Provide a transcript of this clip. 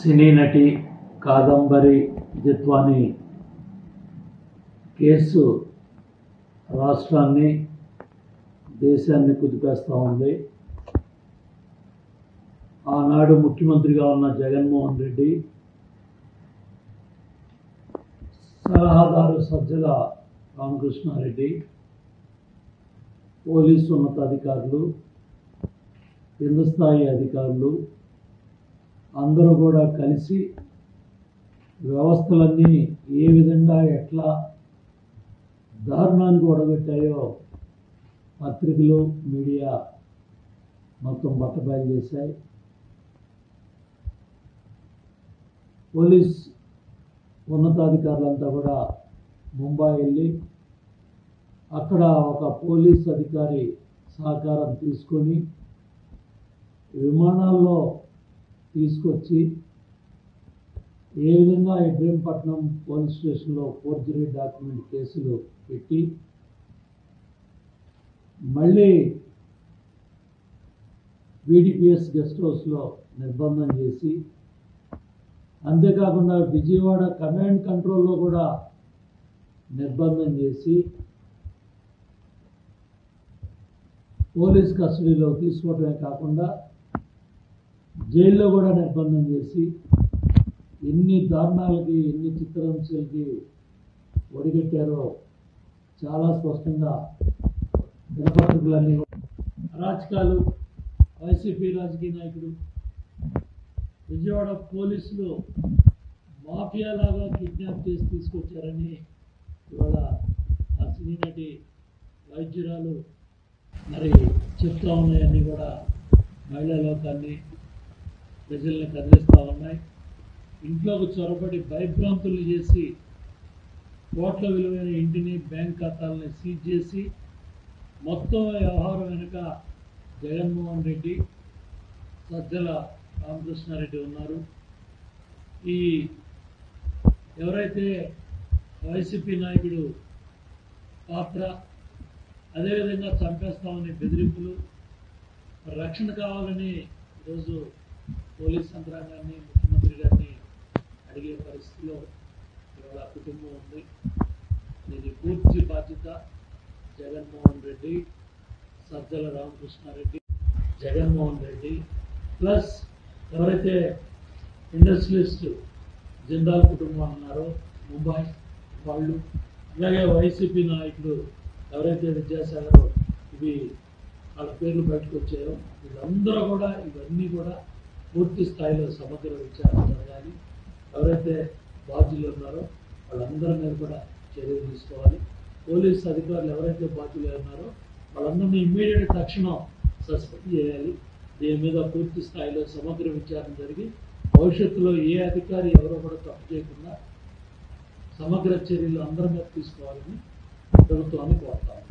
సినీ నటి కాదంబరి జిత్వాని కేసు రాష్ట్రాన్ని దేశాన్ని కుదిపేస్తూ ఉంది ఆనాడు ముఖ్యమంత్రిగా ఉన్న జగన్మోహన్ రెడ్డి సలహాదారు సజ్జల రామకృష్ణారెడ్డి పోలీసు ఉన్నతాధికారులు కింద స్థాయి అధికారులు అందరూ కూడా కలిసి వ్యవస్థలన్నీ ఏ విధంగా ఎట్లా దారుణానికి ఒడగొట్టాయో పత్రికలు మీడియా మొత్తం బట్టబయలు చేశాయి పోలీస్ ఉన్నతాధికారులంతా కూడా ముంబై వెళ్ళి అక్కడ ఒక పోలీస్ అధికారి సహకారం తీసుకొని విమానాల్లో తీసుకొచ్చి ఏ విధంగా ఇబ్రహీంపట్నం పోలీస్ స్టేషన్లో ఫోర్జరీ డాక్యుమెంట్ కేసులు పెట్టి మళ్ళీ వీడిపిఎస్ గెస్ట్ హౌస్లో నిర్బంధం చేసి అంతేకాకుండా విజయవాడ కమాండ్ కంట్రోల్లో కూడా నిర్బంధం చేసి పోలీస్ కస్టడీలో తీసుకోవడమే కాకుండా జైల్లో కూడా నిర్బంధం చేసి ఎన్ని దారుణాలకి ఎన్ని చిత్రహింసలకి ఒడిగట్టారో చాలా స్పష్టంగా దినపత్రికలన్నీ అరాచకాలు వైసీపీ రాజకీయ నాయకుడు విజయవాడ పోలీసులు మాఫియాలాగా కిడ్నాప్ చేసి తీసుకొచ్చారని ఇవాళ ఆ సినీ నటి వైద్యురాలు మరి చెప్తా ఉన్నాయన్నీ కూడా మహిళా లోకాన్ని ప్రజల్ని కదిలిస్తూ ఉన్నాయి ఇంట్లోకి చొరబడి భయభ్రాంతులు చేసి కోట్ల విలువైన ఇంటిని బ్యాంక్ ఖాతాలని సీజ్ చేసి మొత్తం వ్యవహారం వెనుక జగన్మోహన్ రెడ్డి సజ్జల రామకృష్ణారెడ్డి ఉన్నారు ఈ ఎవరైతే వైసీపీ నాయకుడు పాత్ర అదేవిధంగా చంపేస్తామని బెదిరింపులు రక్షణ కావాలని ఈరోజు పోలీస్ యంత్రాంగాన్ని ముఖ్యమంత్రి గారిని అడిగే పరిస్థితిలో ఇవాళ కుటుంబం ఉంది దీని పూర్తి బాధ్యత జగన్మోహన్ రెడ్డి సజ్జల రామకృష్ణారెడ్డి జగన్మోహన్ రెడ్డి ప్లస్ ఎవరైతే ఇండస్ట్రియలిస్ట్ జిందాల్ కుటుంబం ఉన్నారో ముంబై వాళ్ళు అలాగే వైసీపీ నాయకులు ఎవరైతే విద్యాసాగర్ ఇవి వాళ్ళ పేర్లు బయటకు వచ్చాయో వీళ్ళందరూ కూడా ఇవన్నీ కూడా పూర్తి స్థాయిలో సమగ్ర విచారణ జరగాలి ఎవరైతే బాధ్యులు ఉన్నారో వాళ్ళందరి మీద కూడా చర్యలు తీసుకోవాలి పోలీస్ అధికారులు ఎవరైతే బాధ్యులు ఉన్నారో వాళ్ళందరినీ ఇమ్మీడియట్ తక్షణం సస్పెండ్ చేయాలి దీని మీద పూర్తి స్థాయిలో సమగ్ర విచారణ జరిగి భవిష్యత్తులో ఏ అధికారి ఎవరో కూడా తప్పు చేయకుండా సమగ్ర చర్యలు అందరి మీద తీసుకోవాలని ప్రభుత్వాన్ని కోరుతాము